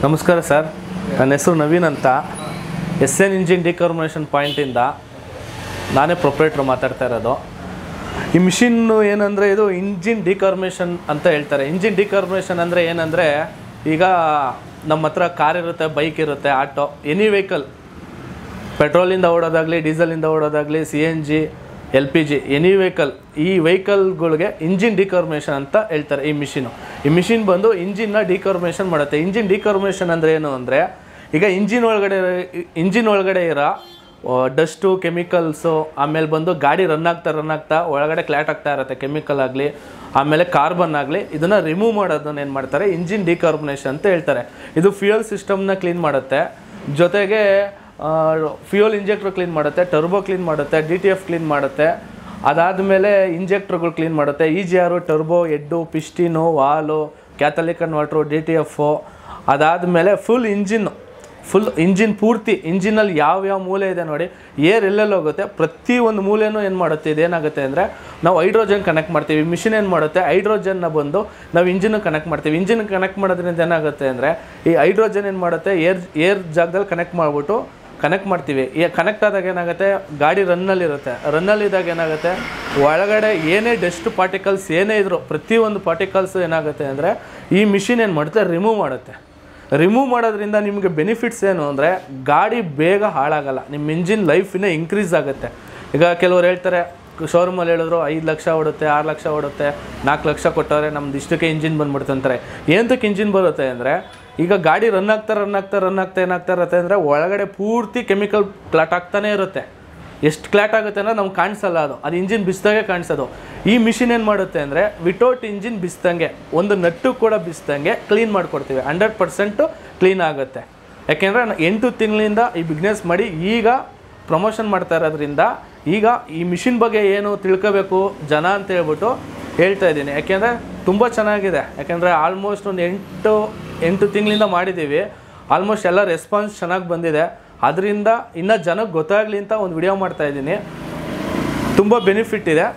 ನಮಸ್ಕಾರ ಸರ್ ನನ್ನ ಹೆಸರು ನವೀನ್ ಅಂತ ಎಸ್ ಎನ್ ಇಂಜಿನ್ ಡಿಕಾರ್ಬೊನೇಷನ್ ಪಾಯಿಂಟಿಂದ ನಾನೇ ಪ್ರೊಪ್ರೇಟ್ರ್ ಮಾತಾಡ್ತಾ ಇರೋದು ಈ ಮಿಷಿನ್ನು ಏನಂದರೆ ಇದು ಇಂಜಿನ್ ಡಿಕಾರ್ಬೊನೇಷನ್ ಅಂತ ಹೇಳ್ತಾರೆ ಇಂಜಿನ್ ಡಿಕಾರ್ಬೊನೇಷನ್ ಅಂದರೆ ಏನಂದರೆ ಈಗ ನಮ್ಮ ಹತ್ರ ಕಾರ್ ಇರುತ್ತೆ ಬೈಕ್ ಇರುತ್ತೆ ಆಟೋ ಎನಿ ವೆಹಿಕಲ್ ಪೆಟ್ರೋಲಿಂದ ಓಡೋದಾಗಲಿ ಡೀಸೆಲಿಂದ ಓಡೋದಾಗಲಿ C N G L P G any vehicle ಈ ವೆಹಿಕಲ್ಗಳಿಗೆ ಇಂಜಿನ್ ಡಿಕಾರ್ಬೊನೇಷನ್ ಅಂತ ಹೇಳ್ತಾರೆ ಈ ಮಿಷಿನು ಈ ಮಿಷಿನ್ ಬಂದು ಇಂಜಿನ್ನ ಡಿಕಾರ್ಬೊನೇಷನ್ ಮಾಡುತ್ತೆ ಇಂಜಿನ್ ಡಿಕಾರ್ಬೊನೇಷನ್ ಅಂದರೆ ಏನು ಅಂದರೆ ಈಗ ಇಂಜಿನ್ ಒಳಗಡೆ ಇಂಜಿನ್ ಒಳಗಡೆ ಇರೋ ಡಸ್ಟು ಕೆಮಿಕಲ್ಸು ಆಮೇಲೆ ಬಂದು ಗಾಡಿ ರನ್ ಆಗ್ತಾ ರನ್ ಆಗ್ತಾ ಒಳಗಡೆ ಕ್ಲಾಟ್ ಆಗ್ತಾ ಇರುತ್ತೆ ಕೆಮಿಕಲ್ ಆಗಲಿ ಆಮೇಲೆ ಕಾರ್ಬನ್ ಆಗಲಿ ಇದನ್ನು ರಿಮೂವ್ ಮಾಡೋದನ್ನ ಏನು ಮಾಡ್ತಾರೆ ಇಂಜಿನ್ ಡಿಕಾರ್ಬೊನೇಷನ್ ಅಂತ ಹೇಳ್ತಾರೆ ಇದು ಫ್ಯೂಯಲ್ ಸಿಸ್ಟಮ್ನ ಕ್ಲೀನ್ ಮಾಡುತ್ತೆ ಜೊತೆಗೆ ಫ್ಯೂಯಲ್ ಇಂಜೆಕ್ಟ್ರ್ ಕ್ಲೀನ್ ಮಾಡುತ್ತೆ ಟರ್ಬೋ ಕ್ಲೀನ್ ಮಾಡುತ್ತೆ ಡಿ ಟಿ ಎಫ್ ಕ್ಲೀನ್ ಮಾಡುತ್ತೆ ಅದಾದಮೇಲೆ ಇಂಜೆಕ್ಟ್ರುಗಳು ಕ್ಲೀನ್ ಮಾಡುತ್ತೆ E G R turbo head piston valve catalytic converter D T F ಅದಾದಮೇಲೆ ಫುಲ್ ಇಂಜಿನ್ ಫುಲ್ ಇಂಜಿನ್ ಪೂರ್ತಿ ಇಂಜಿನಲ್ಲಿ ಯಾವ ಯಾವ ಮೂಲೆ ಇದೆ ನೋಡಿ ಏರ್ ಎಲ್ಲೆಲ್ಲಿ ಹೋಗುತ್ತೆ ಪ್ರತಿ ಒಂದು ಮೂಲೆನೂ ಏನು ಮಾಡುತ್ತೆ ಇದೇನಾಗುತ್ತೆ ಅಂದರೆ ನಾವು ಹೈಡ್ರೋಜನ್ ಕನೆಕ್ಟ್ ಮಾಡ್ತೀವಿ ಮಿಷಿನ್ ಏನು ಮಾಡುತ್ತೆ ಹೈಡ್ರೋಜನ್ನ ಬಂದು ನಾವು ಇಂಜಿನ್ ಕನೆಕ್ಟ್ ಮಾಡ್ತೀವಿ ಇಂಜಿನ್ ಕನೆಕ್ಟ್ ಮಾಡೋದ್ರಿಂದ ಏನಾಗುತ್ತೆ ಅಂದರೆ ಈ ಹೈಡ್ರೋಜನ್ ಏನು ಮಾಡುತ್ತೆ ಏರ್ ಏರ್ ಜಾಗದಲ್ಲಿ ಕನೆಕ್ಟ್ ಮಾಡಿಬಿಟ್ಟು ಕನೆಕ್ಟ್ ಮಾಡ್ತೀವಿ ಈ ಕನೆಕ್ಟ್ ಆದಾಗ ಏನಾಗುತ್ತೆ ಗಾಡಿ ರನ್ನಲ್ಲಿರುತ್ತೆ ರನ್ನಲ್ಲಿದ್ದಾಗ ಏನಾಗುತ್ತೆ ಒಳಗಡೆ ಏನೇ ಡಸ್ಟ್ ಪಾರ್ಟಿಕಲ್ಸ್ ಏನೇ ಇದ್ರು ಪ್ರತಿಯೊಂದು ಪಾರ್ಟಿಕಲ್ಸ್ ಏನಾಗುತ್ತೆ ಅಂದರೆ ಈ ಮಿಷಿನ್ ಏನು ಮಾಡುತ್ತೆ ರಿಮೂವ್ ಮಾಡುತ್ತೆ ರಿಮೂವ್ ಮಾಡೋದ್ರಿಂದ ನಿಮಗೆ ಬೆನಿಫಿಟ್ಸ್ ಏನು ಅಂದರೆ ಗಾಡಿ ಬೇಗ ಹಾಳಾಗಲ್ಲ ನಿಮ್ಮ ಇಂಜಿನ್ ಲೈಫ್ ಇನ್ನೂ ಇನ್ಕ್ರೀಸ್ ಆಗುತ್ತೆ ಈಗ ಕೆಲವ್ರು ಹೇಳ್ತಾರೆ ಶೋರೂಮಲ್ಲಿ ಹೇಳಿದ್ರು ಐದು ಲಕ್ಷ ಓಡುತ್ತೆ ಆರು ಲಕ್ಷ ಓಡುತ್ತೆ ನಾಲ್ಕು ಲಕ್ಷ ಕೊಟ್ಟವ್ರೆ ನಮ್ದು ಇಷ್ಟಕ್ಕೆ ಇಂಜಿನ್ ಬಂದ್ಬಿಡುತ್ತೆ ಅಂತಾರೆ ಏನಕ್ಕೆ ಇಂಜಿನ್ ಬರುತ್ತೆ ಅಂದರೆ ಈಗ ಗಾಡಿ ರನ್ ಆಗ್ತಾ ರನ್ ಆಗ್ತಾ ರನ್ ಆಗ್ತಾ ಏನಾಗ್ತಾ ಇರುತ್ತೆ ಅಂದರೆ ಒಳಗಡೆ ಪೂರ್ತಿ ಕೆಮಿಕಲ್ ಕ್ಲಾಟ್ ಆಗ್ತಾನೇ ಇರುತ್ತೆ ಎಷ್ಟು ಕ್ಲಾಟ್ ಆಗುತ್ತೆ ಅಂದರೆ ನಮ್ಗೆ ಕಾಣಿಸಲ್ಲ ಅದು ಅದು ಇಂಜಿನ್ ಬಿಸ್ದಾಗೆ ಕಾಣಿಸೋದು ಈ ಮಿಷಿನ್ ಏನು ಮಾಡುತ್ತೆ ಅಂದರೆ ವಿತೌಟ್ ಇಂಜಿನ್ ಬಿಸ್ದಂಗೆ ಒಂದು ನಟ್ಟು ಕೂಡ ಬಿಸ್ದಂಗೆ ಕ್ಲೀನ್ ಮಾಡಿಕೊಡ್ತೀವಿ ಹಂಡ್ರೆಡ್ ಪರ್ಸೆಂಟು ಕ್ಲೀನ್ ಆಗುತ್ತೆ ಯಾಕೆಂದರೆ ಎಂಟು ತಿಂಗಳಿಂದ ಈ ಬಿಸ್ನೆಸ್ ಮಾಡಿ ಈಗ ಪ್ರಮೋಷನ್ ಮಾಡ್ತಾ ಇರೋದ್ರಿಂದ ಈಗ ಈ ಮಿಷಿನ್ ಬಗ್ಗೆ ಏನು ತಿಳ್ಕೋಬೇಕು ಜನ ಅಂತ ಹೇಳ್ಬಿಟ್ಟು ಹೇಳ್ತಾ ಇದ್ದೀನಿ ಯಾಕೆಂದರೆ ತುಂಬ ಚೆನ್ನಾಗಿದೆ ಯಾಕೆಂದರೆ ಆಲ್ಮೋಸ್ಟ್ ಒಂದು ಎಂಟು ಎಂಟು ತಿಂಗಳಿಂದ ಮಾಡಿದ್ದೀವಿ ಆಲ್ಮೋಸ್ಟ್ ಎಲ್ಲ ರೆಸ್ಪಾನ್ಸ್ ಚೆನ್ನಾಗಿ ಬಂದಿದೆ ಅದರಿಂದ ಇನ್ನೂ ಜನಕ್ಕೆ ಗೊತ್ತಾಗಲಿ ಅಂತ ಒಂದು ವಿಡಿಯೋ ಮಾಡ್ತಾ ಇದ್ದೀನಿ ತುಂಬ ಬೆನಿಫಿಟ್ ಇದೆ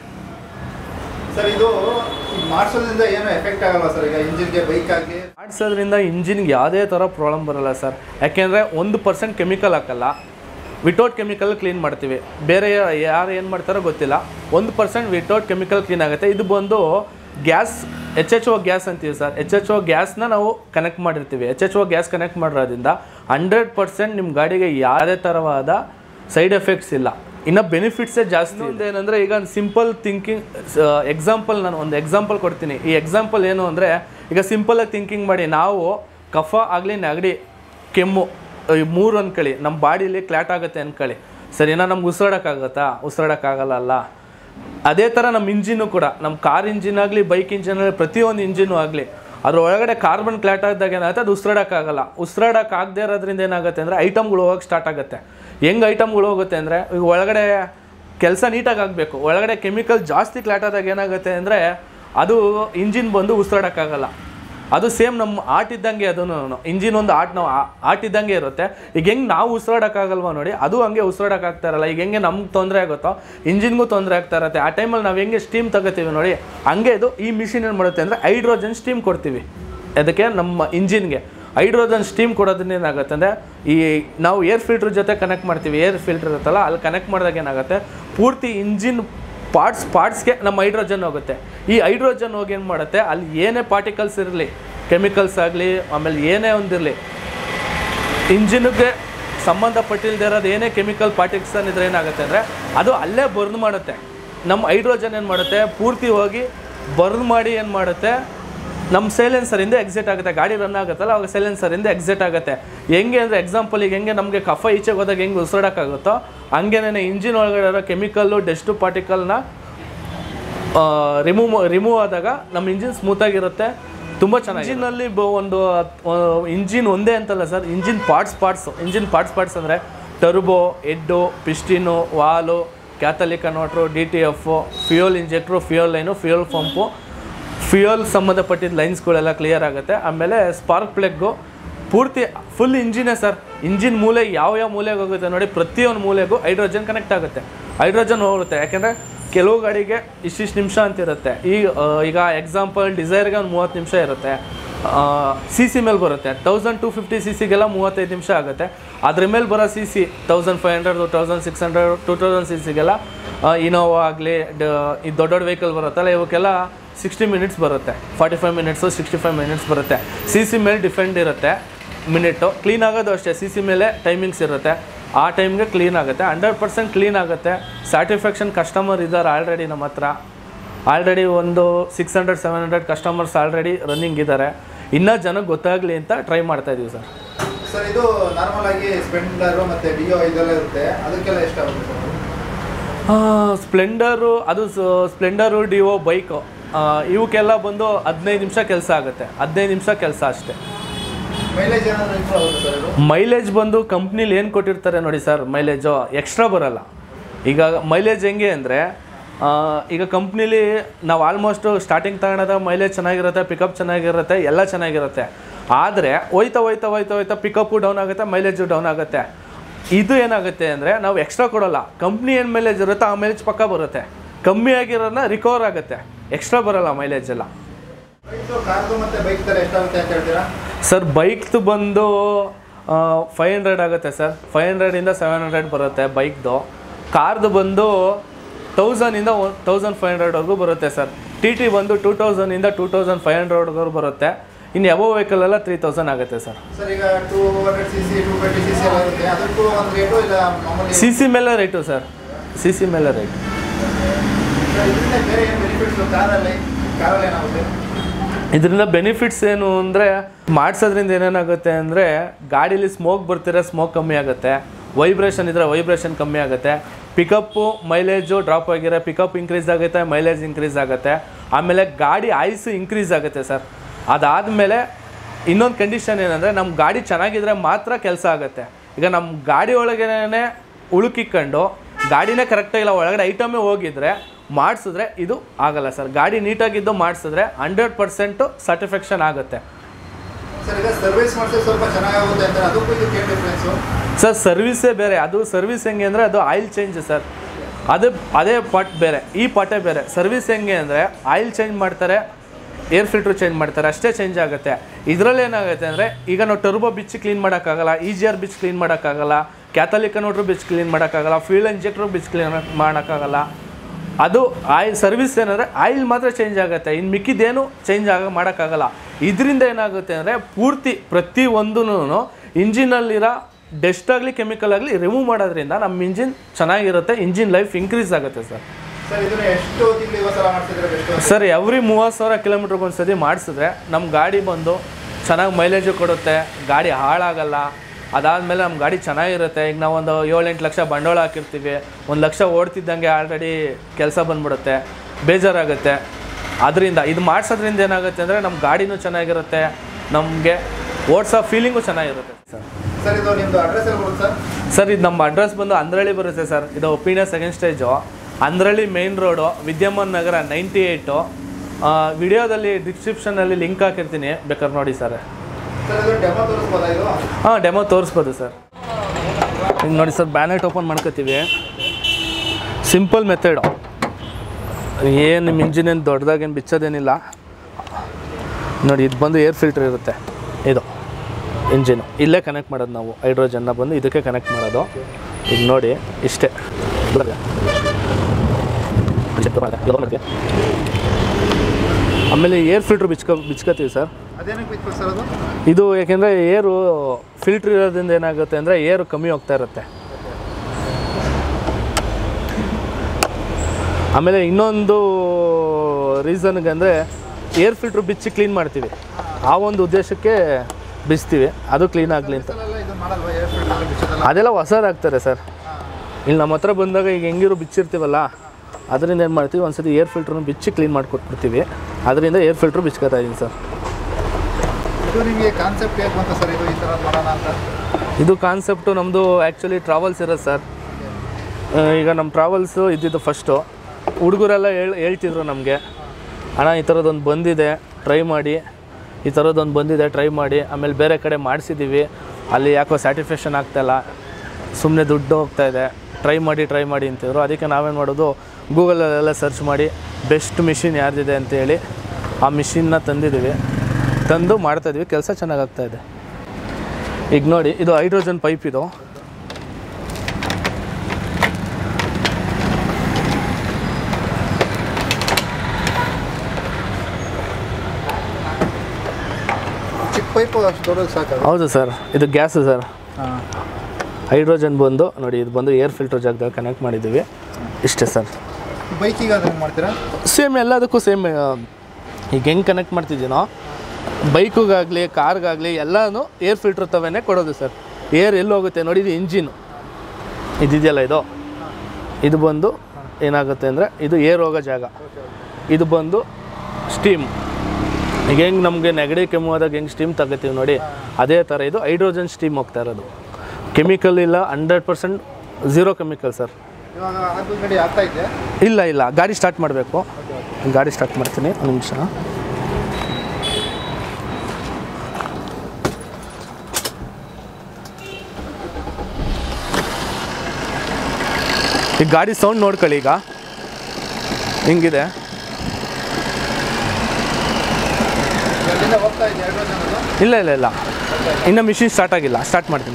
ಸರ್ ಇದು ಮಾಡಿಸೋದ್ರಿಂದ ಏನು ಎಫೆಕ್ಟ್ ಆಗಲ್ಲ ಸರ್ ಈಗ ಇಂಜಿನ್ಗೆ ಬೈಕ್ ಆಗಿ ಮಾಡಿಸೋದ್ರಿಂದ ಇಂಜಿನ್ಗೆ ಯಾವುದೇ ಥರ ಪ್ರಾಬ್ಲಮ್ ಬರಲ್ಲ ಸರ್ ಯಾಕೆಂದರೆ ಒಂದು ಪರ್ಸೆಂಟ್ ಕೆಮಿಕಲ್ ಹಾಕಲ್ಲ ವಿತೌಟ್ ಕೆಮಿಕಲ್ ಕ್ಲೀನ್ ಮಾಡ್ತೀವಿ ಬೇರೆ ಯಾರು ಏನು ಮಾಡ್ತಾರೋ ಗೊತ್ತಿಲ್ಲ ಒಂದು ಪರ್ಸೆಂಟ್ ವಿತೌಟ್ ಕೆಮಿಕಲ್ ಕ್ಲೀನ್ ಆಗುತ್ತೆ ಇದು ಬಂದು gas H H O gas ಅಂತೀವಿ ಸರ್ ಎಚ್ ಎಚ್ ಒ ಗ್ಯಾಸ್ನ ನಾವು ಕನೆಕ್ಟ್ ಮಾಡಿರ್ತೀವಿ H H O gas connect ಮಾಡಿರೋದ್ರಿಂದ ಹಂಡ್ರೆಡ್ ಪರ್ಸೆಂಟ್ ನಿಮ್ಮ ಗಾಡಿಗೆ ಯಾವುದೇ ಥರವಾದ ಸೈಡ್ ಎಫೆಕ್ಟ್ಸ್ ಇಲ್ಲ ಇನ್ನು ಬೆನಿಫಿಟ್ಸೇ ಜಾಸ್ತಿ ಒಂದು ಏನಂದರೆ ಈಗ ಸಿಂಪಲ್ ಥಿಂಕಿಂಗ್ ಎಕ್ಸಾಂಪಲ್ ನಾನು ಒಂದು ಎಕ್ಸಾಂಪಲ್ ಕೊಡ್ತೀನಿ ಈ ಎಕ್ಸಾಂಪಲ್ ಏನು ಅಂದರೆ ಈಗ ಸಿಂಪಲಾಗಿ ಥಿಂಕಿಂಗ್ ಮಾಡಿ ನಾವು ಕಫ ಆಗಲಿ ನೆಗಡಿ ಕೆಮ್ಮು ಈ ಮೂರು ಅನ್ಕೊಳ್ಳಿ ನಮ್ಮ ಬಾಡಿಲಿ ಕ್ಲಾಟ್ ಆಗುತ್ತೆ ಅನ್ಕೊಳ್ಳಿ ಸರಿನಾ ನಮ್ಗೆ ಉಸಿರಾಡೋಕ್ಕಾಗತ್ತಾ ಉಸಿರಾಡೋಕ್ಕಾಗಲ್ಲ ಅಲ್ಲ ಅದೇ ಥರ ನಮ್ಮ ಇಂಜಿನು ಕೂಡ ನಮ್ಮ ಕಾರ್ ಇಂಜಿನ್ ಆಗಲಿ ಬೈಕ್ ಇಂಜಿನ್ ಆಗಲಿ ಪ್ರತಿಯೊಂದು ಇಂಜಿನು ಆಗಲಿ ಅದ್ರ ಒಳಗಡೆ ಕಾರ್ಬನ್ ಕ್ಲಾಟ್ ಆದಾಗ ಏನಾಗುತ್ತೆ ಅದು ಉಸಿರಾಡೋಕ್ಕಾಗಲ್ಲ ಉಸಿರಾಡೋಕ್ಕಾಗದೇ ಇರೋದ್ರಿಂದ ಏನಾಗುತ್ತೆ ಅಂದರೆ ಐಟಮ್ಗಳು ಹೋಗಕ್ಕೆ ಸ್ಟಾರ್ಟ್ ಆಗುತ್ತೆ ಹೆಂಗೆ ಐಟಮ್ಗಳು ಹೋಗುತ್ತೆ ಅಂದರೆ ಈಗ ಒಳಗಡೆ ಕೆಲಸ ನೀಟಾಗಿ ಆಗಬೇಕು ಒಳಗಡೆ ಕೆಮಿಕಲ್ ಜಾಸ್ತಿ ಕ್ಲಾಟ್ ಆದಾಗ ಏನಾಗುತ್ತೆ ಅಂದರೆ ಅದು ಇಂಜಿನ್ ಬಂದು ಉಸಿರಾಡೋಕ್ಕಾಗಲ್ಲ ಅದು ಸೇಮ್ ನಮ್ಮ ಆರ್ಟ್ ಇದ್ದಂಗೆ ಅದನ್ನು ಇಂಜಿನ್ ಒಂದು ಆರ್ಟ್ ನಾವು ಆರ್ಟ್ ಇದ್ದಂಗೆ ಇರುತ್ತೆ ಈಗ ಹೆಂಗೆ ನಾವು ಉಸಿರಾಡೋಕ್ಕಾಗಲ್ವ ನೋಡಿ ಅದು ಹಂಗೆ ಉಸಿರಾಡೋಕ್ಕಾಗ್ತಾ ಇರಲ್ಲ ಈಗ ಹೆಂಗೆ ನಮ್ಗೆ ತೊಂದರೆ ಆಗುತ್ತೋ ಇಂಜಿನ್ಗೂ ತೊಂದರೆ ಆಗ್ತಾ ಇರುತ್ತೆ ಆ ಟೈಮಲ್ಲಿ ನಾವು ಹೆಂಗೆ ಸ್ಟೀಮ್ ತಗೋತೀವಿ ನೋಡಿ ಹಂಗೆ ಇದು ಈ ಮಿಷಿನ್ ಏನು ಮಾಡುತ್ತೆ ಅಂದರೆ ಹೈಡ್ರೋಜನ್ ಸ್ಟೀಮ್ ಕೊಡ್ತೀವಿ ಅದಕ್ಕೆ ನಮ್ಮ ಇಂಜಿನ್ಗೆ ಹೈಡ್ರೋಜನ್ ಸ್ಟೀಮ್ ಕೊಡೋದ್ರಿಂದ ಏನಾಗುತ್ತೆ ಅಂದರೆ ಈ ನಾವು ಏರ್ ಫಿಲ್ಟ್ರ್ ಜೊತೆ ಕನೆಕ್ಟ್ ಮಾಡ್ತೀವಿ ಏರ್ ಫಿಲ್ಟರ್ ಇರುತ್ತಲ್ಲ ಅಲ್ಲಿ ಕನೆಕ್ಟ್ ಮಾಡಿದಾಗ ಏನಾಗುತ್ತೆ ಪೂರ್ತಿ ಇಂಜಿನ್ ಪಾರ್ಟ್ಸ್ ಪಾರ್ಟ್ಸ್ಗೆ ನಮ್ಮ ಹೈಡ್ರೋಜನ್ ಹೋಗುತ್ತೆ ಈ ಹೈಡ್ರೋಜನ್ ಹೋಗಿ ಏನು ಮಾಡುತ್ತೆ ಅಲ್ಲಿ ಏನೇ ಪಾರ್ಟಿಕಲ್ಸ್ ಇರಲಿ ಕೆಮಿಕಲ್ಸ್ ಆಗಲಿ ಆಮೇಲೆ ಏನೇ ಒಂದಿರಲಿ ಇಂಜಿನ್ಗೆ ಸಂಬಂಧಪಟ್ಟಿಲ್ಲದೆ ಇರೋದು ಏನೇ ಕೆಮಿಕಲ್ ಪಾರ್ಟಿಕಲ್ಸ್ ಇದ್ರೆ ಏನಾಗುತ್ತೆ ಅಂದರೆ ಅದು ಅಲ್ಲೇ ಬರ್ನ್ ಮಾಡುತ್ತೆ ನಮ್ಮ ಹೈಡ್ರೋಜನ್ ಏನು ಮಾಡುತ್ತೆ ಪೂರ್ತಿ ಹೋಗಿ ಬರ್ನ್ ಮಾಡಿ ಏನು ಮಾಡುತ್ತೆ ನಮ್ಮ ಸೈಲೆನ್ಸರಿಂದ ಎಕ್ಸಿಟ್ ಆಗುತ್ತೆ ಗಾಡಿ ರನ್ ಆಗುತ್ತಲ್ಲ ಅವಾಗ ಸೈಲೆನ್ಸರಿಂದ ಎಕ್ಸಿಟ್ ಆಗುತ್ತೆ ಹೆಂಗೆ ಅಂದರೆ ಎಕ್ಸಾಂಪಲ್ ಈಗ ಹೆಂಗೆ ನಮಗೆ ಕಫ ಈಚೆಗೆ ಹೋದಾಗ ಹೆಂಗೆ ಉಸಿರಾಡೋಕ್ಕಾಗುತ್ತೋ ಹಂಗೇನೆ ಇಂಜಿನ್ ಒಳಗಡೆ ಇರೋ ಕೆಮಿಕಲ್ಲು ಡೆಸ್ಟು ಪಾರ್ಟಿಕಲ್ನ ರಿಮೂವ್ ರಿಮೂವ್ ಆದಾಗ ನಮ್ಮ ಇಂಜಿನ್ ಸ್ಮೂತಾಗಿರುತ್ತೆ ತುಂಬ ಚೆನ್ನಾಗಿ ಇಂಜಿನಲ್ಲಿ ಒಂದು ಇಂಜಿನ್ ಒಂದೇ ಅಂತಲ್ಲ sir engine parts parts engine parts parts ಅಂದರೆ turbo head piston valve catalytic converter D T F fuel injector fuel line fuel pump fuel ಸಂಬಂಧಪಟ್ಟಿದ್ದ ಲೈನ್ಸ್ಗಳೆಲ್ಲ ಕ್ಲಿಯರ್ ಆಗುತ್ತೆ ಆಮೇಲೆ ಸ್ಪಾರ್ಕ್ ಪ್ಲೆಗ್ಗು ಪೂರ್ತಿ ಫುಲ್ ಇಂಜಿನೇ ಸರ್ ಇಂಜಿನ್ ಮೂಲೆ ಯಾವ ಯಾವ ಮೂಲೆಗೆ ಹೋಗುತ್ತೆ ನೋಡಿ ಪ್ರತಿಯೊಂದು ಮೂಲೆಗೂ ಹೈಡ್ರೋಜನ್ ಕನೆಕ್ಟ್ ಆಗುತ್ತೆ ಹೈಡ್ರೋಜನ್ ಹೋಗುತ್ತೆ ಯಾಕೆಂದರೆ ಕೆಲವು ಗಾಡಿಗೆ ಇಷ್ಟಿಷ್ಟು ನಿಮಿಷ ಅಂತ ಇರುತ್ತೆ ಈ ಆ, ಈಗ ಎಕ್ಸಾಂಪಲ್ ಡಿಸೈರ್ಗೆ ಒಂದು ಮೂವತ್ತು ನಿಮಿಷ ಇರುತ್ತೆ ಸಿ ಸಿ ಮೇಲೆ ಬರುತ್ತೆ ತೌಸಂಡ್ ಟು ಫಿಫ್ಟಿ ಸಿ ಸಿಗೆಲ್ಲ ಮೂವತ್ತೈದು ನಿಮಿಷ ಆಗುತ್ತೆ ಅದ್ರ ಮೇಲೆ ಬರೋ C C thousand five hundred thousand six hundred two thousand C ಸಿಗೆಲ್ಲ ಇನೋವಾ ಆಗಲಿ ಈ ದೊಡ್ಡ ದೊಡ್ಡ ವೆಹಿಕಲ್ ಬರುತ್ತಲ್ಲ ಇವಕ್ಕೆಲ್ಲ ಸಿಕ್ಸ್ಟಿ ಮಿನಿಟ್ಸ್ ಬರುತ್ತೆ forty five minutes sixty five minutes ಬರುತ್ತೆ ಸಿ ಸಿ ಮೇಲೆ ಡಿಫೆಂಡ್ ಇರುತ್ತೆ ಮಿನಿಟು ಕ್ಲೀನ್ ಆಗೋದು ಅಷ್ಟೇ ಸಿ ಸಿ ಮೇಲೆ ಟೈಮಿಂಗ್ಸ್ ಇರುತ್ತೆ ಆ ಟೈಮ್ಗೆ ಕ್ಲೀನ್ ಆಗುತ್ತೆ ಹಂಡ್ರೆಡ್ ಪರ್ಸೆಂಟ್ ಕ್ಲೀನ್ ಆಗುತ್ತೆ ಸ್ಯಾಟಿಸ್ಫ್ಯಾಕ್ಷನ್ ಕಸ್ಟಮರ್ ಇದ್ದಾರೆ ಆಲ್ರೆಡಿ ನಮ್ಮ ಹತ್ರ ಆಲ್ರೆಡಿ ಒಂದು six hundred seven hundred customers already running ಇದ್ದಾರೆ ಇನ್ನೂ ಜನಕ್ಕೆ ಗೊತ್ತಾಗಲಿ ಅಂತ ಟ್ರೈ ಮಾಡ್ತಾ ಇದೀವಿ ಸರ್ ಸರ್ ಇದು ನಾರ್ಮಲ್ ಆಗಿ ಸ್ಪೆಂಡರು ಮತ್ತೆ ಡಿಯೋ ಇದೆಲ್ಲ ಇರುತ್ತೆ ಅದಕ್ಕೆಲ್ಲ ಎಷ್ಟಾಗುತ್ತೆ ಸರ್ ಸ್ಪ್ಲೆಂಡರು ಅದು ಸ್ಪ್ಲೆಂಡರು ಡಿವೋ ಬೈಕು ಇವಕ್ಕೆಲ್ಲ ಬಂದು ಹದಿನೈದು ನಿಮಿಷ ಕೆಲಸ ಆಗುತ್ತೆ ಹದಿನೈದು ನಿಮಿಷ ಕೆಲಸ ಅಷ್ಟೇ ಮೈಲೇಜ್ ಏನಾದರೂ ಇಂಪ್ರೂವ್ ಆಗುತ್ತೆ ಸರ್ ಇದು ಮೈಲೇಜ್ ಬಂದು ಕಂಪ್ನಿಲಿ ಏನು ಕೊಟ್ಟಿರ್ತಾರೆ ನೋಡಿ ಸರ್ ಮೈಲೇಜು ಎಕ್ಸ್ಟ್ರಾ ಬರಲ್ಲ ಈಗ ಮೈಲೇಜ್ ಹೆಂಗೆ ಅಂದರೆ ಈಗ ಕಂಪ್ನಿಲಿ ನಾವು ಆಲ್ಮೋಸ್ಟು ಸ್ಟಾರ್ಟಿಂಗ್ ತಗೊಳೋದ ಮೈಲೇಜ್ ಚೆನ್ನಾಗಿರುತ್ತೆ ಪಿಕಪ್ ಚೆನ್ನಾಗಿರುತ್ತೆ ಎಲ್ಲ ಚೆನ್ನಾಗಿರುತ್ತೆ ಆದರೆ ಹೋಯ್ತಾ ಹೋಯ್ತಾ ಹೋಯ್ತಾ ಹೋಯ್ತಾ ಪಿಕಪ್ಪು ಡೌನ್ ಆಗುತ್ತೆ ಮೈಲೇಜು ಡೌನ್ ಆಗುತ್ತೆ ಇದು ಏನಾಗುತ್ತೆ ಅಂದರೆ ನಾವು ಎಕ್ಸ್ಟ್ರಾ ಕೊಡೋಲ್ಲ ಕಂಪ್ನಿ ಏನು ಮೈಲೇಜ್ ಇರುತ್ತೆ ಆ ಮೈಲೇಜ್ ಪಕ್ಕ ಬರುತ್ತೆ ಕಮ್ಮಿ ಆಗಿರೋದನ್ನ ರಿಕವರ್ ಆಗುತ್ತೆ ಎಕ್ಸ್ಟ್ರಾ ಬರಲ್ಲ ಮೈಲೇಜ್ ಎಲ್ಲ ಇದು ಕಾರ್ದು ಮತ್ತೆ ಬೈಕ್ ಥರ ಎಷ್ಟಾಗುತ್ತೆ ಅಂತ ಹೇಳ್ತೀರಾ ಸರ್ ಬೈಕ್ದು ಬಂದು ಫೈವ್ ಹಂಡ್ರೆಡ್ ಆಗುತ್ತೆ ಸರ್ ಫೈವ್ ಹಂಡ್ರೆಡಿಂದ ಸೆವೆನ್ ಹಂಡ್ರೆಡ್ ಬರುತ್ತೆ ಬೈಕ್ದು ಕಾರ್ದು ಬಂದು ತೌಸಂಡಿಂದ ತೌಸಂಡ್ ಫೈವ್ ಹಂಡ್ರೆಡ್ವರೆಗೂ ಬರುತ್ತೆ ಸರ್ ಟಿ ಟಿ ಬಂದು ಟೂ ತೌಸಂಡಿಂದ ಟೂ ತೌಸಂಡ್ ಫೈವ್ ಹಂಡ್ರೆಡ್ವರೆಗೂ ಬರುತ್ತೆ ಇನ್ನು ಯಾವ ವೆಹಿಕಲ್ ಎಲ್ಲ ತ್ರೀ ತೌಸಂಡ್ ಆಗುತ್ತೆ ಸರ್ ಸರ್ ಈಗ two hundred C C two twenty C C ಎಲ್ಲ ಇರುತ್ತೆ ಅದಕ್ಕೂ ಒಂದು ರೇಟು ಇಲ್ಲ ಮಾಮೂಲಿ ಸಿ ಸಿ ಮೇಲೆ ರೇಟು ಸರ್ ಸಿ ಸಿ ಮೇಲೆ ರೇಟ್ ಸರ್, ಇದರಿಂದ ಬೇರೆ ಏನು ಬೆನಿಫಿಟ್ಸು ಕಾರಲ್ಲಿ ಕಾರಲ್ಲಿ ಏನಾಗುತ್ತೆ ಇದರಿಂದ ಬೆನಿಫಿಟ್ಸ್ ಏನು ಅಂದರೆ ಮಾಡಿಸೋದ್ರಿಂದ ಏನೇನಾಗುತ್ತೆ ಅಂದರೆ ಗಾಡೀಲಿ ಸ್ಮೋಕ್ ಬರ್ತಿರೋ ಸ್ಮೋಕ್ ಕಮ್ಮಿ ಆಗುತ್ತೆ ವೈಬ್ರೇಷನ್ ಇದ್ದರೆ ವೈಬ್ರೇಷನ್ ಕಮ್ಮಿ ಆಗುತ್ತೆ ಪಿಕಪ್ಪು ಮೈಲೇಜು ಡ್ರಾಪ್ ಆಗಿರೋ ಪಿಕಪ್ ಇನ್ಕ್ರೀಸ್ ಆಗುತ್ತೆ ಮೈಲೇಜ್ ಇನ್ಕ್ರೀಸ್ ಆಗುತ್ತೆ ಆಮೇಲೆ ಗಾಡಿ ಆಯುಸು ಇನ್ಕ್ರೀಸ್ ಆಗುತ್ತೆ ಸರ್ ಅದಾದಮೇಲೆ ಇನ್ನೊಂದು ಕಂಡೀಷನ್ ಏನಂದರೆ ನಮ್ಮ ಗಾಡಿ ಚೆನ್ನಾಗಿದ್ರೆ ಮಾತ್ರ ಕೆಲಸ ಆಗುತ್ತೆ ಈಗ ನಮ್ಮ ಗಾಡಿ ಒಳಗೇನೆ ಉಳುಕಿಕೊಂಡು ಗಾಡಿನೇ ಕರೆಕ್ಟಾಗಿಲ್ಲ ಒಳಗಡೆ ಐಟಮೇ ಹೋಗಿದ್ರೆ ಮಾಡಿಸಿದ್ರೆ ಇದು ಆಗಲ್ಲ ಸರ್ ಗಾಡಿ ನೀಟಾಗಿದ್ದು ಮಾಡಿಸಿದ್ರೆ ಹಂಡ್ರೆಡ್ ಪರ್ಸೆಂಟು ಸ್ಯಾಟಿಸ್ಫ್ಯಾಕ್ಷನ್ ಆಗುತ್ತೆ ಸರ್ ಈಗ ಸರ್ವಿಸ್ ಮಾಡಿಸಿದ್ರೆ ಸ್ವಲ್ಪ ಚೆನ್ನಾಗಾಗುತ್ತೆ ಅಂತಾರೆ ಅದಕ್ಕೂ ಇದಕ್ಕೆ ಏನು ಡಿಫ್ರೆನ್ಸು ಸರ್ ಸರ್ವಿಸೇ ಬೇರೆ ಅದು ಸರ್ವಿಸ್ ಹೆಂಗೆ ಅಂದರೆ ಅದು ಆಯಿಲ್ ಚೇಂಜ್ ಸರ್ ಅದು ಅದೇ ಪಾರ್ಟ್ ಬೇರೆ ಈ ಪಾರ್ಟೇ ಬೇರೆ ಸರ್ವಿಸ್ ಹೆಂಗೆ ಅಂದರೆ ಆಯಿಲ್ ಚೇಂಜ್ ಮಾಡ್ತಾರೆ ಏರ್ ಫಿಲ್ಟ್ರ್ ಚೇಂಜ್ ಮಾಡ್ತಾರೆ ಅಷ್ಟೇ ಚೇಂಜ್ ಆಗುತ್ತೆ ಇದರಲ್ಲಿ ಏನಾಗುತ್ತೆ ಅಂದರೆ ಈಗ ನಾವು ಟರ್ಬೋ ಬಿಚ್ಚಿ ಕ್ಲೀನ್ ಮಾಡೋಕ್ಕಾಗಲ್ಲ ಇ ಜಿ ಆರ್ ಬಿಚ್ ಕ್ಲೀನ್ ಮಾಡೋಕ್ಕಾಗಲ್ಲ ಕ್ಯಾಥಲಿಕ್ ಕನ್ವರ್ಟ್ರು ಬಿಚ್ ಕ್ಲೀನ್ ಮಾಡೋಕ್ಕಾಗಲ್ಲ ಫ್ಯೂಲ್ ಇಂಜೆಕ್ಟ್ರು ಬಿಚ್ ಕ್ಲೀನ್ ಮಾಡೋಕ್ಕಾಗಲ್ಲ ಅದು ಆಯಿಲ್ ಸರ್ವಿಸ್ ಏನಂದರೆ ಆಯಿಲ್ ಮಾತ್ರ ಚೇಂಜ್ ಆಗುತ್ತೆ ಇನ್ನು ಮಿಕ್ಕಿದ್ದೇನು ಚೇಂಜ್ ಆಗ ಮಾಡೋಕ್ಕಾಗಲ್ಲ ಇದರಿಂದ ಏನಾಗುತ್ತೆ ಅಂದರೆ ಪೂರ್ತಿ ಪ್ರತಿ ಒಂದೂ ಇಂಜಿನಲ್ಲಿರೋ ಡೆಸ್ಟ್ ಆಗಲಿ ಕೆಮಿಕಲ್ ಆಗಲಿ ರಿಮೂವ್ ಮಾಡೋದ್ರಿಂದ ನಮ್ಮ ಇಂಜಿನ್ ಚೆನ್ನಾಗಿರುತ್ತೆ ಇಂಜಿನ್ ಲೈಫ್ ಇನ್ಕ್ರೀಸ್ ಆಗುತ್ತೆ ಸರ್ ಸರ್ ಇದನ್ನ ಎಷ್ಟು ತಿಂಗಳು ಇವತ್ತು ಸಲ ಮಾಡಿಸಿದ್ರೆ ಬೆಸ್ಟ್ ಸರ್ ಎವ್ರಿ ಮೂವತ್ತು ಸಾವಿರ ಕಿಲೋಮೀಟ್ರಿಗೆ ಒಂದು ಸತಿ ಮಾಡಿಸಿದ್ರೆ ನಮ್ಮ ಗಾಡಿ ಬಂದು ಚೆನ್ನಾಗಿ ಮೈಲೇಜು ಕೊಡುತ್ತೆ ಗಾಡಿ ಹಾಳಾಗಲ್ಲ ಅದಾದಮೇಲೆ ನಮ್ಮ ಗಾಡಿ ಚೆನ್ನಾಗಿರುತ್ತೆ ಈಗ ನಾವು ಒಂದು ಏಳೆಂಟು ಲಕ್ಷ ಬಂಡವಾಳ ಹಾಕಿರ್ತೀವಿ ಒಂದು ಲಕ್ಷ ಓಡ್ತಿದ್ದಂಗೆ ಆಲ್ರೆಡಿ ಕೆಲಸ ಬಂದ್ಬಿಡುತ್ತೆ ಬೇಜಾರಾಗುತ್ತೆ ಅದರಿಂದ ಇದು ಮಾಡಿಸೋದ್ರಿಂದ ಏನಾಗುತ್ತೆ ಅಂದರೆ ನಮ್ಮ ಗಾಡಿನೂ ಚೆನ್ನಾಗಿರುತ್ತೆ ನಮಗೆ ಓಡಿಸೋ ಫೀಲಿಂಗು ಚೆನ್ನಾಗಿರುತ್ತೆ ಸರ್ ಸರ್ ಇದು ನಿಮ್ಮದು ಅಡ್ರೆಸ್ ಎಲ್ಲಿ ಬರುತ್ತೆ ಸರ್ ಸರ್ ಇದು ನಮ್ಮ ಅಡ್ರೆಸ್ ಬಂದು ಅಂದ್ರಳ್ಳಿ ಬರುತ್ತೆ ಸರ್ ಇದು ಒಪಿನಿಯ second stage Andrahalli main road Vidyaman Nagar ninety eight ವಿಡಿಯೋದಲ್ಲಿ ಡಿಸ್ಕ್ರಿಪ್ಷನಲ್ಲಿ ಲಿಂಕ್ ಹಾಕಿರ್ತೀನಿ ಬೇಕಾದ್ರೆ ನೋಡಿ ಸರ್ ಸರ್ ಇದು ಡೆಮೋ ತೋರಿಸ್ಬೋದಾ ಇದು ಹಾಂ ಡೆಮೋ ತೋರಿಸ್ಬೋದು ಸರ್ ಹಿಂಗೆ ನೋಡಿ ಸರ್ ಬ್ಯಾನೆಟ್ ಓಪನ್ ಮಾಡ್ಕೋತೀವಿ ಸಿಂಪಲ್ ಮೆಥಡು ಏನು ನಿಮ್ಮ ಇಂಜಿನ್ ಏನು ದೊಡ್ಡದಾಗೇನು ಬಿಚ್ಚೋದೇನಿಲ್ಲ ನೋಡಿ ಇದು ಬಂದು ಏರ್ ಫಿಲ್ಟರ್ ಇರುತ್ತೆ ಇದು ಇಂಜಿನು ಇಲ್ಲೇ ಕನೆಕ್ಟ್ ಮಾಡೋದು ನಾವು ಹೈಡ್ರೋಜನ್ನ ಬಂದು ಇದಕ್ಕೆ ಕನೆಕ್ಟ್ ಮಾಡೋದು ಈಗ ನೋಡಿ ಇಷ್ಟೇ ಆಮೇಲೆ ಏರ್ ಫಿಲ್ಟ್ರ್ ಬಿಚ್ಕೊ ಬಿಚ್ಕೋತೀವಿ ಸರ್ ಅದೇನಕ್ಕೆ ಬಿತ್ಬೇಕು ಸರ್ ಅದು ಇದು ಯಾಕೆಂದರೆ ಏರು ಫಿಲ್ಟ್ರ್ ಇರೋದ್ರಿಂದ ಏನಾಗುತ್ತೆ ಅಂದರೆ ಏರು ಕಮ್ಮಿ ಹೋಗ್ತಾ ಇರುತ್ತೆ ಆಮೇಲೆ ಇನ್ನೊಂದು ರೀಸನ್ಗೆ ಅಂದರೆ ಏರ್ ಫಿಲ್ಟ್ರ್ ಬಿಚ್ಚಿ ಕ್ಲೀನ್ ಮಾಡ್ತೀವಿ ಆ ಒಂದು ಉದ್ದೇಶಕ್ಕೆ ಬಿಚ್ತೀವಿ ಅದು ಕ್ಲೀನ್ ಆಗಲಿ ಅಂತ ಸಲ ಇದನ್ನ ಮಾಡಲ್ವಾ ಏರ್ ಫಿಲ್ಟರ್ ಬಿಚ್ಚೋದಲ್ಲ ಅದೆಲ್ಲ ಹೊಸದಾಗ್ತಾರೆ ಸರ್ ಇಲ್ಲಿ ನಮ್ಮ ಹತ್ರ ಬಂದಾಗ ಈಗ ಹೆಂಗಿರೋ ಬಿಚ್ಚಿರ್ತೀವಲ್ಲ ಅದರಿಂದ ಏನು ಮಾಡ್ತೀವಿ ಒಂದ್ಸತಿ ಏರ್ ಫಿಲ್ಟ್ರನ್ನ ಬಿಚ್ಚಿ ಕ್ಲೀನ್ ಮಾಡಿಕೊಟ್ಬಿಡ್ತೀವಿ ಅದರಿಂದ ಏರ್ ಫಿಲ್ಟ್ರ್ ಬಿಚ್ಕೋತಾ ಇದ್ದೀನಿ ಸರ್ ಇದು ನಿಮಗೆ ಕಾನ್ಸೆಪ್ಟ್ ಹೇಗೆ ಬಂತ ಸರ್ ಇದು ಈ ಥರ ಮಾಡೋಣ ಅಂತ ಇದು ಕಾನ್ಸೆಪ್ಟು ನಮ್ಮದು ಆ್ಯಕ್ಚುಲಿ ಟ್ರಾವೆಲ್ಸ್ ಇರೋದು ಸರ್ ಆ, ಈಗ ನಮ್ಮ ಟ್ರಾವೆಲ್ಸು ಇದ್ದಿದ್ದು ಫಸ್ಟು ಹುಡುಗರೆಲ್ಲ ಹೇಳ್ ಹೇಳ್ತಿದ್ರು ನಮಗೆ ಅಣ್ಣ ಈ ಥರದ್ದೊಂದು ಬಂದಿದೆ ಟ್ರೈ ಮಾಡಿ ಈ ಥರದ್ದೊಂದು ಬಂದಿದೆ ಟ್ರೈ ಮಾಡಿ ಆಮೇಲೆ ಬೇರೆ ಕಡೆ ಮಾಡಿಸಿದ್ದೀವಿ ಅಲ್ಲಿ ಯಾಕೋ ಸ್ಯಾಟಿಸ್ಫ್ಯಾಕ್ಷನ್ ಆಗ್ತಾಯಿಲ್ಲ ಸುಮ್ಮನೆ ದುಡ್ಡು ಹೋಗ್ತಾ ಇದೆ ಟ್ರೈ ಮಾಡಿ ಟ್ರೈ ಮಾಡಿ ಅಂತಿದ್ರು ಅದಕ್ಕೆ ನಾವೇನು ಮಾಡೋದು ಗೂಗಲಲ್ಲೆಲ್ಲ ಸರ್ಚ್ ಮಾಡಿ ಬೆಸ್ಟ್ ಮಿಷಿನ್ ಯಾರ್ದಿದೆ ಅಂತೇಳಿ ಆ ಮಿಷಿನ್ನ ತಂದಿದ್ದೀವಿ ತಂದು ಮಾಡ್ತಾ ಇದ್ವಿ ಕೆಲಸ ಚೆನ್ನಾಗಿ ಆಗ್ತಾ ಇದೆ ಈಗ ನೋಡಿ ಇದು ಹೈಡ್ರೋಜನ್ ಪೈಪ್ ಇದು ಚಿಕ್ಕ ಪೈಪು ಅಷ್ಟು ದೊಡ್ಡದು ಸಾಕು ಹೌದು ಸರ್ ಇದು ಗ್ಯಾಸು ಸರ್ ಹಾಂ ಹೈಡ್ರೋಜನ್ ಬಂದು ನೋಡಿ ಇದು ಬಂದು ಏರ್ ಫಿಲ್ಟರ್ ಜಾಗದಲ್ಲಿ ಕನೆಕ್ಟ್ ಮಾಡಿದ್ದೀವಿ ಇಷ್ಟೇ ಸರ್ ಬೈಕಿಗೆ ಅದ್ರ ಮಾಡ್ತೀರಾ ಸೇಮ್ ಎಲ್ಲದಕ್ಕೂ ಸೇಮ್ ಈಗ ಹೆಂಗೆ ಕನೆಕ್ಟ್ ಮಾಡ್ತಿದ್ದೀನೋ ಬೈಕಿಗಾಗಲಿ ಕಾರ್ಗಾಗಲಿ ಎಲ್ಲನೂ ಏರ್ ಫಿಲ್ಟ್ರ್ ತವೇನೆ ಕೊಡೋದು ಸರ್ ಏರ್ ಎಲ್ಲಿ ಹೋಗುತ್ತೆ ನೋಡಿ ಇದು ಇಂಜಿನು ಇದಿದೆಯಲ್ಲ ಇದು ಇದು ಬಂದು ಏನಾಗುತ್ತೆ ಅಂದರೆ ಇದು ಏರ್ ಹೋಗೋ ಜಾಗ ಇದು ಬಂದು ಸ್ಟೀಮ್ ಈಗ ಹೆಂಗೆ ನಮಗೆ ನೆಗಡಿ ಕೆಮ್ಮು ಆದಾಗ ಹೆಂಗೆ ಸ್ಟೀಮ್ ತಗೋತೀವಿ ನೋಡಿ ಅದೇ ಥರ ಇದು ಹೈಡ್ರೋಜನ್ ಸ್ಟೀಮ್ ಹೋಗ್ತಾ ಇರೋದು ಕೆಮಿಕಲ್ ಇಲ್ಲ hundred percent zero chemical sir ಇವಾಗ ಅದು ಗಡಿ ಆಗ್ತಾ ಇದೆ ಇಲ್ಲ ಇಲ್ಲ ಗಾಡಿ ಸ್ಟಾರ್ಟ್ ಮಾಡಬೇಕು ಗಾಡಿ ಸ್ಟಾರ್ಟ್ ಮಾಡ್ತೀನಿ ಒಂದು ನಿಮಿಷ ಈ ಗಾಡಿ ಸೌಂಡ್ ನೋಡ್ಕೊಳ್ಳಿ ಈಗ ಹಿಂಗಿದೆ ಅಲ್ಲಿಂದ ಹೋಗ್ತಾ ಇದೆ ಎರಡು ಜನದು ಇಲ್ಲ ಇಲ್ಲ ಇಲ್ಲ ಇನ್ನು ಮಿಷಿನ್ ಸ್ಟಾರ್ಟ್ ಆಗಿಲ್ಲ ಸ್ಟಾರ್ಟ್ ಮಾಡ್ತೀನಿ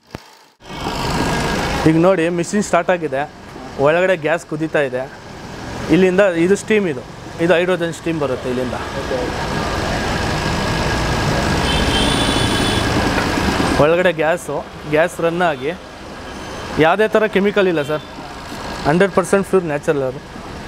ಈಗ ನೋಡಿ ಮಿಷಿನ್ ಸ್ಟಾರ್ಟ್ ಆಗಿದೆ ಒಳಗಡೆ ಗ್ಯಾಸ್ ಕುದೀತಾ ಇದೆ ಇಲ್ಲಿಂದ ಇದು ಸ್ಟೀಮ್ ಇದು ಇದು ಹೈಡ್ರೋಜನ್ ಸ್ಟೀಮ್ ಬರುತ್ತೆ ಇಲ್ಲಿಂದ ಒಳಗಡೆ ಗ್ಯಾಸು ಗ್ಯಾಸ್ ರನ್ ಆಗಿ ಯಾವುದೇ ಥರ ಕೆಮಿಕಲ್ ಇಲ್ಲ sir hundred percent pure natural ಅದು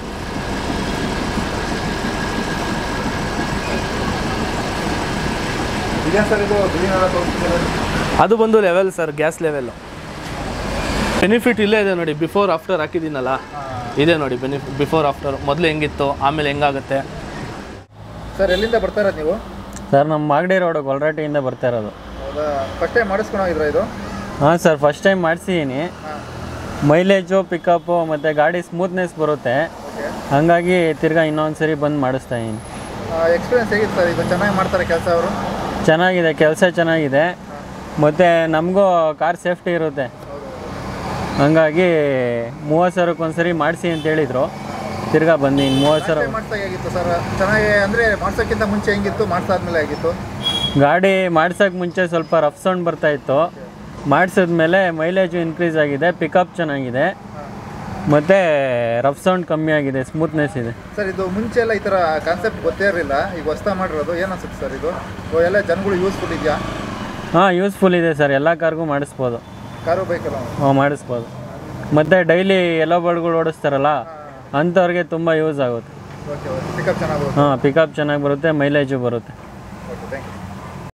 ಇದೇನು ಸರ್ ಇದು ಗ್ರೀನ್ ಎಲ್ಲ ತೋರಿಸ್ತಿದ್ದಾರೆ ಅದು ಬಂದು level sir gas level benefit ಇಲ್ಲೇ ಇದೆ ನೋಡಿ ಬಿಫೋರ್ ಆಫ್ಟರ್ ಹಾಕಿದ್ದೀನಲ್ಲ ಇದೆ ನೋಡಿ ಬೆನಿಫಿಟ್ ಬಿಫೋರ್ ಆಫ್ಟರ್ ಮೊದಲು ಹೆಂಗಿತ್ತು ಆಮೇಲೆ ಹೆಂಗಾಗುತ್ತೆ ಸರ್ ಎಲ್ಲಿಂದ ಬರ್ತಾ ಇರೋದು ನೀವು ಸರ್ ನಮ್ಮ ಮಾಗಡಿ ರೋಡ್ ಗೊಲ್ರಾಟಿಯಿಂದ ಬರ್ತಾ ಇರೋದು ಹೌದಾ ಫಸ್ಟ್ ಟೈಮ್ ಮಾಡಿಸ್ಕೊಂಡು ಹೋಗಿದ್ರಾ ಇದು ಹಾಂ ಸರ್ ಫಸ್ಟ್ ಟೈಮ್ ಮಾಡಿಸಿದ್ದೀನಿ ಹಾಂ ಮೈಲೇಜು ಪಿಕಪ್ಪು ಮತ್ತು ಗಾಡಿ ಸ್ಮೂತ್ನೆಸ್ ಬರುತ್ತೆ ಓಕೆ ಹಾಗಾಗಿ ತಿರ್ಗಾ ಇನ್ನೊಂದು ಸರಿ ಬಂದು ಮಾಡಿಸ್ತಾ ಇದ್ದೀನಿ ಎಕ್ಸ್ಪೀರಿಯನ್ಸ್ ಹೇಗಿತ್ತು ಸರ್ ಇದು ಚೆನ್ನಾಗಿ ಮಾಡ್ತಾರೆ ಕೆಲಸ ಅವರು ಚೆನ್ನಾಗಿದೆ ಕೆಲಸ ಚೆನ್ನಾಗಿದೆ ಮತ್ತು ನಮಗೂ ಕಾರ್ ಸೇಫ್ಟಿ ಇರುತ್ತೆ ಹಂಗಾಗಿ ಮೂವತ್ತು ಸಾವಿರಕ್ಕೆ ಒಂದ್ಸರಿ ಮಾಡಿಸಿ ಅಂತ ಹೇಳಿದರು ತಿರ್ಗಾ ಬಂದೀನಿ ಮೂವತ್ತು ಸಾವಿರ ಮಾಡ್ಸಾಗ ಹೇಗಿತ್ತು ಸರ್ ಚೆನ್ನಾಗಿ ಅಂದರೆ ಮಾಡ್ಸೋಕ್ಕಿಂತ ಮುಂಚೆ ಹೆಂಗಿತ್ತು ಮಾಡ್ಸಾದ್ಮೇಲೆ ಹೇಗಿತ್ತು ಗಾಡಿ ಮಾಡ್ಸೋಕ್ಕೆ ಮುಂಚೆ ಸ್ವಲ್ಪ ರಫ್ ಸೌಂಡ್ ಬರ್ತಾ ಇತ್ತು ಮಾಡಿಸಿದ್ಮೇಲೆ ಮೈಲೇಜು ಇನ್ಕ್ರೀಸ್ ಆಗಿದೆ ಪಿಕಪ್ ಚೆನ್ನಾಗಿದೆ ಮತ್ತು ರಫ್ ಸೌಂಡ್ ಕಮ್ಮಿ ಆಗಿದೆ ಸ್ಮೂತ್ನೆಸ್ ಇದೆ ಸರ್ ಇದು ಮುಂಚೆ ಎಲ್ಲ ಈ ಥರ ಕಾನ್ಸೆಪ್ಟ್ ಗೊತ್ತೇ ಇರಲಿಲ್ಲ ಈಗ ಹೊಸ್ತಾ ಮಾಡಿರೋದು ಏನು ಅನ್ಸುತ್ತೆ ಸರ್ ಇದು ಓ, ಎಲ್ಲ ಜನಗಳು ಯೂಸ್ಫುಲ್ ಇದೆಯಾ ಹಾಂ ಯೂಸ್ಫುಲ್ ಇದೆ ಸರ್ ಎಲ್ಲ ಕಾರ್ಗೂ ಮಾಡಿಸ್ಬೋದು ಕಾರು ಬೈಕಲ್ಲ ಹಾಂ ಮಾಡಿಸ್ಬೋದು ಮತ್ತು ಡೈಲಿ ಎಲ್ಲೋ ಬರ್ಡ್ಗಳು ಓಡಿಸ್ತಾರಲ್ಲ ಅಂಥವ್ರಿಗೆ ತುಂಬ ಯೂಸ್ ಆಗುತ್ತೆ ಓಕೆ ಓಕೆ ಪಿಕಪ್ ಚೆನ್ನಾಗಿ ಹಾಂ ಪಿಕಪ್ ಚೆನ್ನಾಗಿ ಬರುತ್ತೆ ಮೈಲೇಜು ಬರುತ್ತೆ